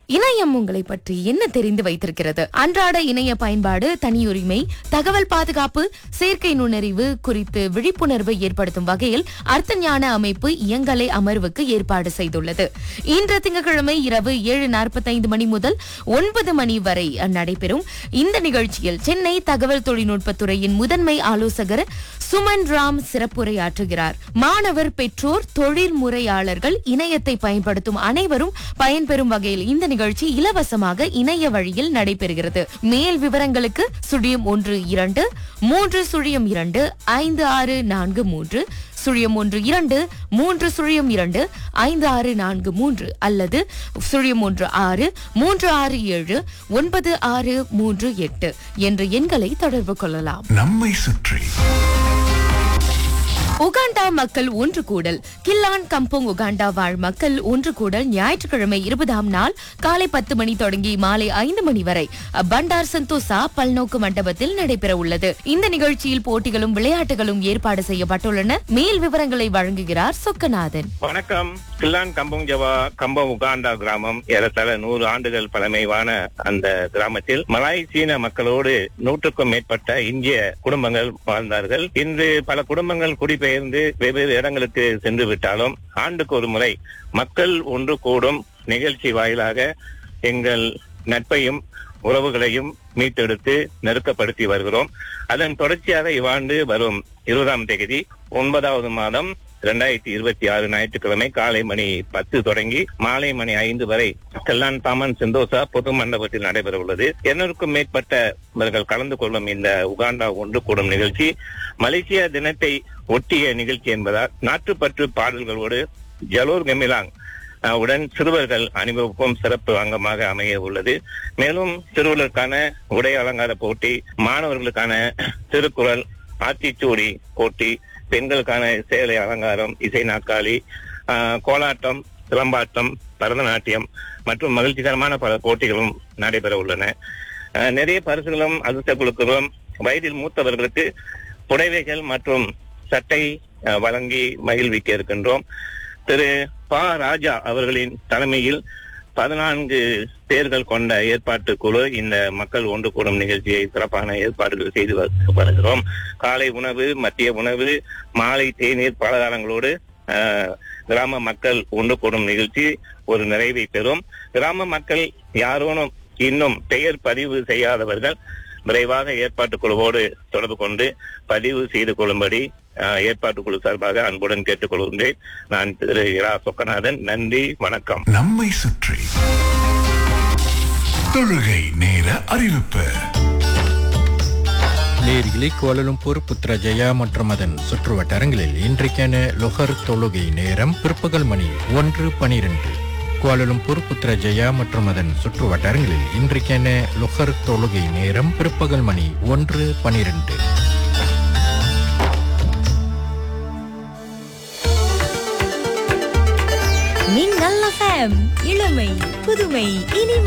இணையம் உங்களை பற்றி என்ன தெரிந்து வைத்திருக்கிறது அன்றாட இணைய பயன்பாடு தனியுரிமை தகவல் பாதுகாப்பு செயற்கை நுண்ணறிவு குறித்து விழிப்புணர்வு ஏற்படுத்தும் வகையில் அர்த்த ஞான அமைப்பு இயங்கலை அமர்வுக்கு ஏற்பாடு செய்துள்ளது இன்று திங்கட்கிழமை இரவு ஏழு நாற்பத்தைந்து மணி முதல் ஒன்பது மணி வரை நடைபெறும் இந்த நிகழ்ச்சியில் சென்னை தகவல் தொழில்நுட்பத்துறையின் முதன்மை ஆலோசகர் சுமன் ராம் சிறப்புரையாற்றுகிறார் மாணவர் பெற்றோர் தொழில் முறையாளர்கள் இணையத்தை பயன்படுத்தும் அனைவரும் பயன்பெறும் வகையில் இந்த நிகழ்ச்சி இலவசமாக இணைய வழியில் நடைபெறுகிறது மேல் விவரங்களுக்கு சுழியம் ஒன்று இரண்டு மூன்று சுழியம் இரண்டு ஐந்து ஆறு நான்கு மூன்று சுழியம் ஒன்று இரண்டு மூன்று சுழியம் இரண்டு ஐந்து ஆறு நான்கு மூன்று அல்லது சுழியம் ஒன்று ஆறு மூன்று ஆறு ஏழு ஒன்பது ஆறு மூன்று எட்டு என்ற எண்களை தொடர்பு கொள்ளலாம் நம்மை சுற்றி உகாண்டா மக்கள் ஒன்று கூடல் கில்லான் கம்போங் உகாண்டா வாழ் மக்கள் ஒன்று கூடல் ஞாயிற்றுக்கிழமை இருபதாம் நாள் காலை பத்து மணி தொடங்கி மாலை ஐந்து மணி வரை பண்டார் சந்தோசா பல்நோக்கு மண்டபத்தில் நடைபெற உள்ளது இந்த நிகழ்ச்சியில் போட்டிகளும் விளையாட்டுகளும் ஏற்பாடு செய்யப்பட்டுள்ளன மேல் விவரங்களை வழங்குகிறார் சொக்கநாதன் வணக்கம் கில்லான் கம்பம் ஜவா கம்பம் உகாண்டா கிராமம் ஏறத்தாழ நூறு ஆண்டுகள் பழமைவான அந்த கிராமத்தில் மலாய் சீன மக்களோடு நூற்றுக்கும் மேற்பட்ட இந்திய குடும்பங்கள் வாழ்ந்தார்கள் இன்று பல குடும்பங்கள் குடிபெயர்ந்து வெவ்வேறு இடங்களுக்கு சென்று விட்டாலும் ஆண்டுக்கு ஒரு முறை மக்கள் ஒன்று கூடும் நிகழ்ச்சி வாயிலாக எங்கள் நட்பையும் உறவுகளையும் மீட்டெடுத்து நெருக்கப்படுத்தி வருகிறோம் அதன் தொடர்ச்சியாக இவ்வாண்டு வரும் இருபதாம் தேதி ஒன்பதாவது மாதம் இரண்டாயிரத்தி இருபத்தி ஆறு ஞாயிற்றுக்கிழமை காலை மணி பத்து தொடங்கி மாலை மணி ஐந்து வரை கல்லான் தாமன் செந்தோசா பொது மண்டபத்தில் நடைபெற உள்ளது இருநூறுக்கும் மேற்பட்டவர்கள் கலந்து கொள்ளும் இந்த உகாண்டா ஒன்று கூடும் நிகழ்ச்சி மலேசியா தினத்தை ஒட்டிய நிகழ்ச்சி என்பதால் நாட்டுப்பற்று பாடல்களோடு ஜலோர் கெமிலாங் அஹ், உடன் சிறுவர்கள் அணிவகுப்பும் சிறப்பு அங்கமாக அமைய உள்ளது மேலும் சிறுவர்களுக்கான உடை அலங்கார போட்டி மாணவர்களுக்கான திருக்குறள் ஆத்திச்சூடி போட்டி பெண்களுக்கான சேலை அலங்காரம் இசை நாற்காலி ஆஹ், கோலாட்டம் சிலம்பாட்டம் பரதநாட்டியம் மற்றும் மகிழ்ச்சிகரமான பல போட்டிகளும் நடைபெற உள்ளன ஆஹ், நிறைய பரிசுகளும் அதிர்ஷ்ட குழுக்களும் வயதில் மூத்தவர்களுக்கு புடவைகள் மற்றும் சட்டை ஆஹ், வழங்கி மகிழ்விக்க இருக்கின்றோம் திரு ப ராஜா அவர்களின் தலைமையில் பதினான்கு பேர்கள் கொண்ட ஏற்பாட்டு குழு இந்த மக்கள் ஒன்று கூடும் நிகழ்ச்சியை சிறப்பான ஏற்பாடுகள் செய்து வ- வருகிறோம் காலை உணவு மதிய உணவு மாலை தேநீர் பலகாரங்களோடு ஆஹ், கிராம மக்கள் ஒன்று கூடும் நிகழ்ச்சி ஒரு நிறைவை பெறும் கிராம மக்கள் யாரோனும் இன்னும் பெயர் பதிவு செய்யாதவர்கள் விரைவாக ஏற்பாட்டு குழுவோடு தொடர்பு கொண்டு பதிவு செய்து கொள்ளும்படி ஆஹ், ஏற்பாட்டு குழு சார்பாக அன்புடன் கேட்டுக்கொள்கின்றேன் நான் திரு இரா சொக்கநாதன் நன்றி வணக்கம் நம்மை சுற்றி தொழுகை நேர அறிவிப்பு நேரிலே கோலலும்பூர் புத்ரஜயா மற்றும் அதன் சுற்று வட்டாரங்களில் இன்றைக்கான லொஹர் தொழுகை நேரம் பிற்பகல் மணி ஒன்று பனிரெண்டு கோலலும்பூர் புத்ரஜயா மற்றும் அதன் சுற்று வட்டாரங்களில் இன்றைக்கான லொஹர் தொழுகை நேரம் பிற்பகல் மணி ஒன்று பனிரெண்டு நீங்கள் FM இளமை புதுமை இனிமை